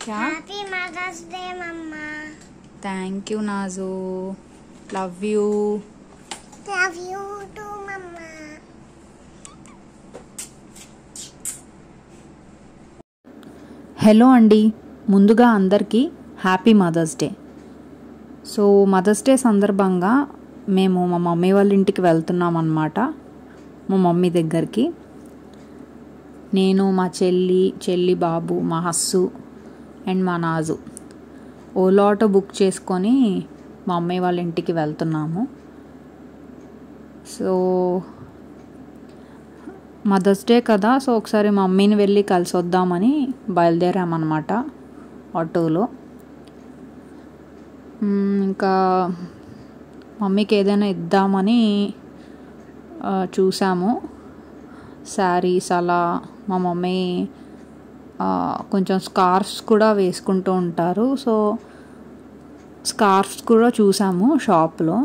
क्या happy mother's day mamma thank you Naju love you love you too mamma hello అండి ముందుగా అందరికీ happy mother's day so mother's day సందర్భంగా మేము మా మమ్మీ వాళ్ళ ఇంటికి వెళ్తున్నాం అన్నమాట మా మమ్మీ దగ్గరికి నేను మా చెల్లి చెల్లి బాబు మా హస్సు అండ్ మా నాజు ఓలా ఆటో బుక్ చేసుకొని మా అమ్మయ్య వాళ్ళ ఇంటికి వెళ్తున్నాము సో మదర్స్ డే కదా సో ఒకసారి మమ్మీని వెళ్ళి కలిసి వద్దామని బయలుదేరామన్నమాట ఆటోలో మ్మ్, ఇంకా మమ్మీకి ఏదైనా ఇద్దామని ఆ, చూసాము శారీస్ అలా మా మమ్మీ ఆ, కొంచెం స్కార్ఫ్స్ కూడా వేసుకుంటూ ఉంటారు సో స్కార్ఫ్స్ కూడా చూసాము షాప్లో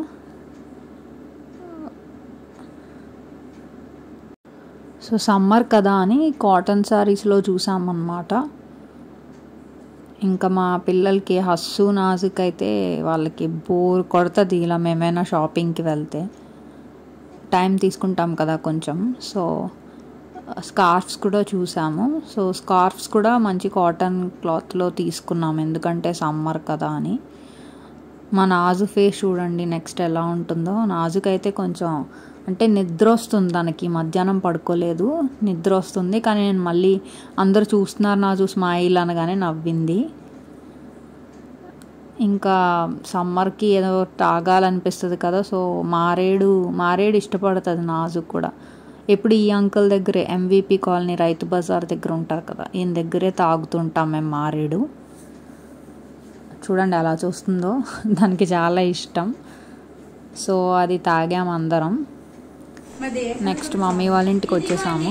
సో సమ్మర్ కదా అని కాటన్ శారీస్లో చూసామన్నమాట ఇంకా మా పిల్లలకి హస్సు నాజుక్ అయితే వాళ్ళకి బోర్ కొడుతుంది ఇలా మేమైనా షాపింగ్కి వెళ్తే టైం తీసుకుంటాం కదా కొంచెం సో స్కార్ఫ్స్ కూడా చూసాము సో స్కార్ఫ్స్ కూడా మంచి కాటన్ క్లాత్లో తీసుకున్నాం ఎందుకంటే సమ్మర్ కదా అని మా నాజు ఫేస్ చూడండి నెక్స్ట్ ఎలా ఉంటుందో నాజుకైతే కొంచెం అంటే నిద్ర వస్తుంది తనకి మధ్యాహ్నం పడుకోలేదు నిద్ర వస్తుంది కానీ నేను మళ్ళీ అందరు చూస్తున్నారు నాజు స్మైల్ అనగానే నవ్వింది ఇంకా సమ్మర్కి ఏదో తాగాలనిపిస్తుంది కదా సో మారేడు మారేడు ఇష్టపడుతుంది నాజు కూడా ఎప్పుడు ఈ అంకుల్ దగ్గరే ఎంవిపి కాలనీ రైతు బజార్ దగ్గర ఉంటారు కదా ఈయన దగ్గరే తాగుతుంటాం మేము మారేడు చూడండి అలా చూస్తుందో దానికి చాలా ఇష్టం సో అది తాగాం అందరం నెక్స్ట్ మమ్మీ వాళ్ళ ఇంటికి వచ్చేసాము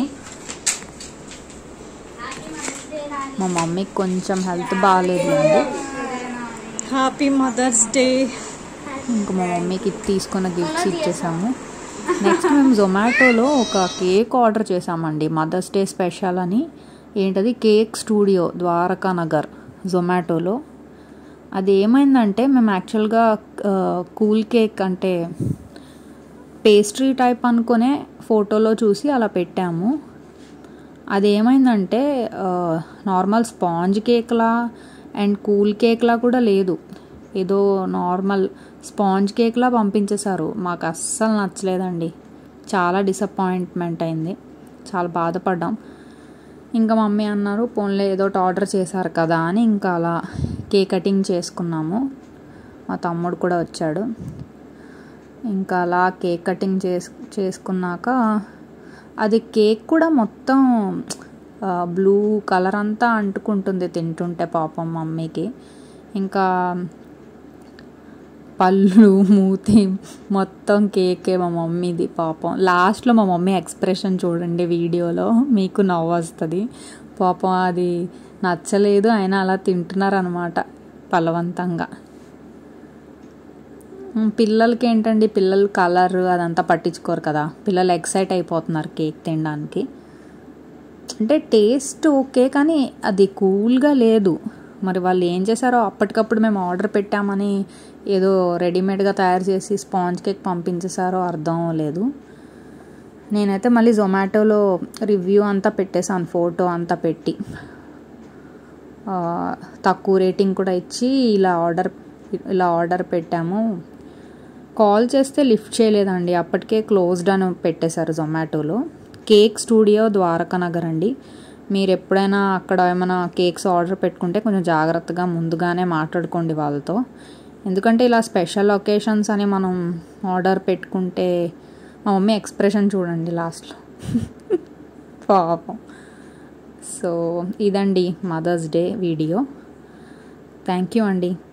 మా మమ్మీకి కొంచెం హెల్త్ బాగాలేదులేండి హ్యాపీ మదర్స్ డే ఇంకా మా మమ్మీకి తీసుకున్న గిఫ్ట్స్ ఇచ్చేసాము నెక్స్ట్ మేము జొమాటోలో ఒక కేక్ ఆర్డర్ చేసామండి మదర్స్ డే స్పెషల్ అని ఏంటది కేక్ స్టూడియో ద్వారకా నగర్ జొమాటోలో అది ఏమైందంటే మేము యాక్చువల్గా కూల్ కేక్ అంటే పేస్ట్రీ టైప్ అనుకునే ఫోటోలో చూసి అలా పెట్టాము అది ఏమైందంటే నార్మల్ స్పాంజ్ కేక్లా అండ్ కూల్ కేక్లా కూడా లేదు ఏదో నార్మల్ స్పాంజ్ కేక్లా పంపించేశారు మాకు అస్సలు నచ్చలేదండి చాలా డిసప్పాయింట్మెంట్ అయింది చాలా బాధపడ్డాం ఇంకా మమ్మీ అన్నారు పోన్లే ఏదో ఒకటి ఆర్డర్ చేశారు కదా అని ఇంకా అలా కేక్ కటింగ్ చేసుకున్నాము మా తమ్ముడు కూడా వచ్చాడు ఇంకా అలా కేక్ కటింగ్ చేసు చేసుకున్నాక అది కేక్ కూడా మొత్తం బ్లూ కలర్ అంతా అంటుకుంటుంది తింటుంటే పాపం మమ్మీకి ఇంకా పళ్ళు మూతి మొత్తం కేకే మా మమ్మీది పాపం లాస్ట్లో మా మమ్మీ ఎక్స్ప్రెషన్ చూడండి వీడియోలో మీకు నవ్వు వస్తుంది పాపం అది నచ్చలేదు అయినా అలా తింటున్నారనమాట బలవంతంగా ఉమ్, పిల్లలకి ఏంటండి పిల్లలు కలర్ అదంతా పట్టించుకోరు కదా పిల్లలు ఎక్సైట్ అయిపోతున్నారు కేక్ తినడానికి అంటే టేస్ట్ ఓకే కానీ అది కూల్గా లేదు మరి వాళ్ళు ఏం చేశారో అప్పటికప్పుడు మేము ఆర్డర్ పెట్టామని ఏదో రెడీమేడ్గా తయారు చేసి స్పాంజ్ కేక్ పంపించేశారో అర్థం లేదు నేనైతే మళ్ళీ జొమాటోలో రివ్యూ అంతా పెట్టేశాను ఫోటో అంతా పెట్టి ఆ, తక్కువ రేటింగ్ కూడా ఇచ్చి ఇలా ఆర్డర్ ఇలా ఆర్డర్ పెట్టాము కాల్ చేస్తే లిఫ్ట్ చేయలేదండి అప్పటికే క్లోజ్డ్ అని పెట్టేశారు జొమాటోలో కేక్ స్టూడియో ద్వారకా నగర్ అండి మీరు ఎప్పుడైనా అక్కడ ఏమైనా కేక్స్ ఆర్డర్ పెట్టుకుంటే కొంచెం జాగ్రత్తగా ముందుగానే మాట్లాడుకోండి వాళ్ళతో ఎందుకంటే ఇలా స్పెషల్ ఒకేషన్స్ అని మనం ఆర్డర్ పెట్టుకుంటే మా మమ్మీ ఎక్స్ప్రెషన్ చూడండి లాస్ట్లో పాపం సో ఇదండి mother's day video thank you అండి